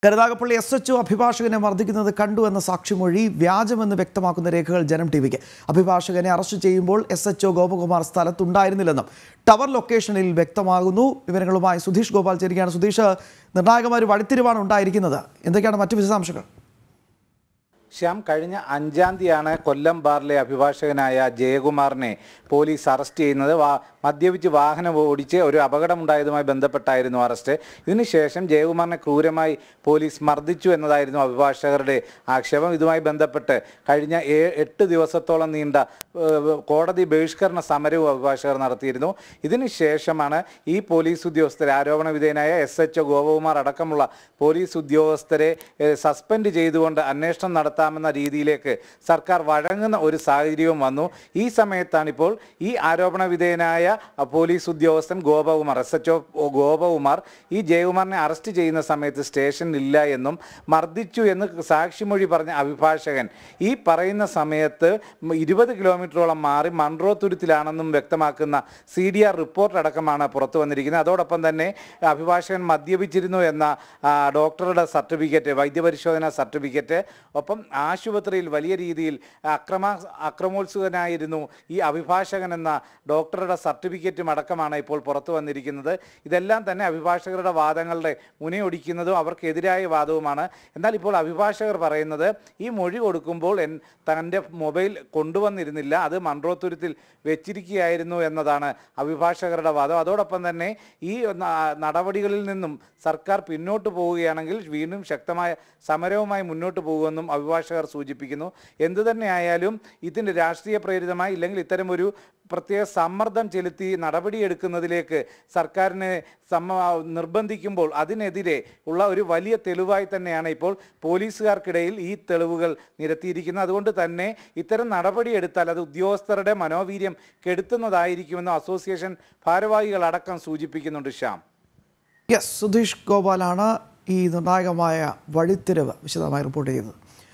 Karunagappally S H അഭിഭാഷകനെ മർദ്ദിക്കുന്നത് കണ്ടു എന്ന സാക്ഷിമൊഴി വ്യാജമെന്ന് വ്യക്തമാക്കുന്ന രേഖകൾ ജനം ടി വിക്ക് അഭിഭാഷകനെ അറസ്റ്റ് ചെയ്യുമ്പോൾ എസ് എച്ച് ഗോപകുമാർ സ്ഥലത്തുണ്ടായിരുന്നില്ലെന്നും ടവർ ലൊക്കേഷനിൽ വ്യക്തമാകുന്നു വിവരങ്ങളുമായി സുധീഷ് ഗോപാൽ ചേരുകയാണ് സുധീഷ് നിർണായകമായ ഒരു വഴിത്തിരിവാണ് ഉണ്ടായിരിക്കുന്നത് എന്തൊക്കെയാണ് മറ്റു വിശദാംശങ്ങൾ ശ്യാം കഴിഞ്ഞ അഞ്ചാം തീയതിയാണ് കൊല്ലം ബാറിലെ അഭിഭാഷകനായ ജയകുമാറിനെ പോലീസ് അറസ്റ്റ് ചെയ്യുന്നത് വാ മദ്യപിച്ച് വാഹനം ഓടിച്ച് ഒരു അപകടമുണ്ടായതുമായി ബന്ധപ്പെട്ടായിരുന്നു അറസ്റ്റ് ഇതിനുശേഷം ജയകുമാറിനെ ക്രൂരമായി പോലീസ് മർദ്ദിച്ചു എന്നതായിരുന്നു അഭിഭാഷകരുടെ ആക്ഷേപം ഇതുമായി ബന്ധപ്പെട്ട് കഴിഞ്ഞ ഏ എട്ട് ദിവസത്തോളം നീണ്ട ഏഹ്, കോടതി ബഹിഷ്കരണ സമരവും അഭിഭാഷകർ നടത്തിയിരുന്നു ഇതിനുശേഷമാണ് ഈ പോലീസ് ഉദ്യോഗസ്ഥരെ ആരോപണ വിധേയനായ എസ് എച്ച് ഒ ഗോപകുമാർ അടക്കമുള്ള പോലീസ് ഉദ്യോഗസ്ഥരെ ഏഹ്, സസ്പെൻഡ് ചെയ്തുകൊണ്ട് അന്വേഷണം നടത്താമെന്ന രീതിയിലേക്ക് സർക്കാർ വഴങ്ങുന്ന ഒരു സാഹചര്യവും വന്നു ഈ സമയത്താണ് ഇപ്പോൾ ഈ ആരോപണ വിധേയനായ അഹ്, പോലീസ് ഉദ്യോഗസ്ഥൻ Gopakumar S H O Gopakumar ഈ ജയകുമാറിനെ അറസ്റ്റ് ചെയ്യുന്ന സമയത്ത് സ്റ്റേഷനിലില്ല എന്നും മർദ്ദിച്ചു എന്ന് സാക്ഷിമൊഴി പറഞ്ഞ അഭിഭാഷകൻ ഈ പറയുന്ന സമയത്ത് ഇരുപത് കിലോമീറ്ററോളം മാറി മൺട്രോ തുരുത്തിലാണെന്നും വ്യക്തമാക്കുന്ന സി ഡി ആർ റിപ്പോർട്ട് അടക്കമാണ് പുറത്തു വന്നിരിക്കുന്നത് അതോടൊപ്പം തന്നെ അഭിഭാഷകൻ മദ്യപിച്ചിരുന്നു എന്ന ആ, ഡോക്ടറുടെ സർട്ടിഫിക്കറ്റ് വൈദ്യപരിശോധനാ സർട്ടിഫിക്കറ്റ് ഒപ്പം ആശുപത്രിയിൽ വലിയ രീതിയിൽ അക്രമ അക്രമോത്സുകനായിരുന്നു ഈ അഭിഭാഷകൻ എന്ന ഡോക്ടറുടെ സർട്ടിഫിക്കറ്റും അടക്കമാണ് ഇപ്പോൾ പുറത്തു വന്നിരിക്കുന്നത് ഇതെല്ലാം തന്നെ അഭിഭാഷകരുടെ വാദങ്ങളുടെ മുനയൊടിക്കുന്നതും അവർക്കെതിരായ വാദവുമാണ് എന്നാൽ ഇപ്പോൾ അഭിഭാഷകർ പറയുന്നത് ഈ മൊഴി കൊടുക്കുമ്പോൾ എൻ തൻ്റെ മൊബൈൽ കൊണ്ടുവന്നിരുന്നില്ല അത് മൺട്രോത്തുരുത്തിൽ വെച്ചിരിക്കുകയായിരുന്നു എന്നതാണ് അഭിഭാഷകരുടെ വാദം അതോടൊപ്പം തന്നെ ഈ ന- നടപടികളിൽ നിന്നും സർക്കാർ പിന്നോട്ട് പോവുകയാണെങ്കിൽ വീണ്ടും ശക്തമായ സമരവുമായി മുന്നോട്ട് പോകുമെന്നും അഭിഭാഷകർ സൂചിപ്പിക്കുന്നു എന്തു തന്നെയായാലും ഇതിൻ്റെ രാഷ്ട്രീയ പ്രേരിതമായി ഇല്ലെങ്കിൽ ഇത്തരം ഒരു പ്രത്യേക സമ്മർദ്ദം ചെലുത്തി നടപടിയെടുക്കുന്നതിലേക്ക് സർക്കാരിനെ സമ്മ നിർബന്ധിക്കുമ്പോൾ അതിനെതിരെ ഉള്ള ഒരു വലിയ തെളിവായി തന്നെയാണ് ഇപ്പോൾ പോലീസുകാർക്കിടയിൽ ഈ തെളിവുകൾ നിരത്തിയിരിക്കുന്നത് അതുകൊണ്ട് തന്നെ ഇത്തരം നടപടിയെടുത്താൽ അത് ഉദ്യോഗസ്ഥരുടെ മനോവീര്യം കെടുത്തുന്നതായിരിക്കുമെന്ന് അസോസിയേഷൻ ഭാരവാഹികൾ അടക്കം സൂചിപ്പിക്കുന്നുണ്ട് ശ്യാം യെസ് സുധീഷ് ഗോപാലാണ് ഈ നിർണായകമായ വഴിത്തിരിവ് വിശദമായി റിപ്പോർട്ട് ചെയ്തത്